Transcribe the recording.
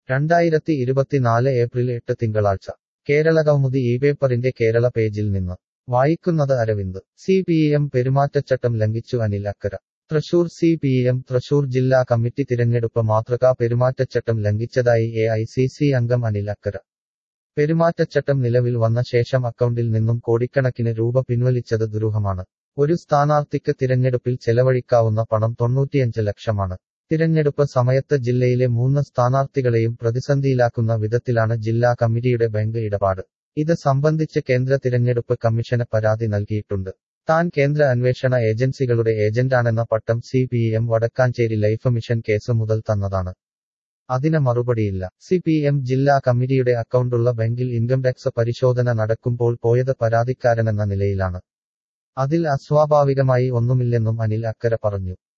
രണ്ടായിരത്തി ഇരുപത്തിനാല് ഏപ്രിൽ എട്ട് തിങ്കളാഴ്ച കേരളകൗമുദി ഈ പേപ്പറിന്റെ കേരള പേജിൽ നിന്ന് വായിക്കുന്നത് അരവിന്ദ് സി പി എം പെരുമാറ്റച്ചട്ടം ലംഘിച്ചു Anil Akkara Thrissur C P M Thrissur ജില്ലാ കമ്മിറ്റി തിരഞ്ഞെടുപ്പ് മാതൃകാ പെരുമാറ്റച്ചട്ടം ലംഘിച്ചതായി എ ഐ സി സി അംഗം അനിൽ അക്കര പെരുമാറ്റച്ചട്ടം നിലവിൽ വന്ന ശേഷം അക്കൗണ്ടിൽ നിന്നും കോടിക്കണക്കിന് രൂപ പിൻവലിച്ചത് ദുരൂഹമാണ് ഒരു സ്ഥാനാർത്ഥിക്ക് തിരഞ്ഞെടുപ്പിൽ ചെലവഴിക്കാവുന്ന പണം തൊണ്ണൂറ്റിയഞ്ച് ലക്ഷമാണ് തിരഞ്ഞെടുപ്പ് സമയത്ത് ജില്ലയിലെ മൂന്ന് സ്ഥാനാർത്ഥികളെയും പ്രതിസന്ധിയിലാക്കുന്ന വിധത്തിലാണ് ജില്ലാ കമ്മിറ്റിയുടെ ബാങ്ക് ഇടപാട് ഇത് സംബന്ധിച്ച് കേന്ദ്ര തിരഞ്ഞെടുപ്പ് കമ്മീഷന് പരാതി നൽകിയിട്ടുണ്ട് താൻ കേന്ദ്ര അന്വേഷണ ഏജൻസികളുടെ ഏജന്റാണെന്ന പട്ടം C P M Vadakkanchery life mission case മുതൽ തന്നതാണ് അതിന് മറുപടിയില്ല സി പി എം ജില്ലാ കമ്മിറ്റിയുടെ അക്കൗണ്ടുള്ള ബാങ്കിൽ ഇൻകം ടാക്സ് പരിശോധന നടക്കുമ്പോൾ പോയത് പരാതിക്കാരനെന്ന നിലയിലാണ് അതിൽ അസ്വാഭാവികമായി ഒന്നുമില്ലെന്നും അനിൽ അക്കര പറഞ്ഞു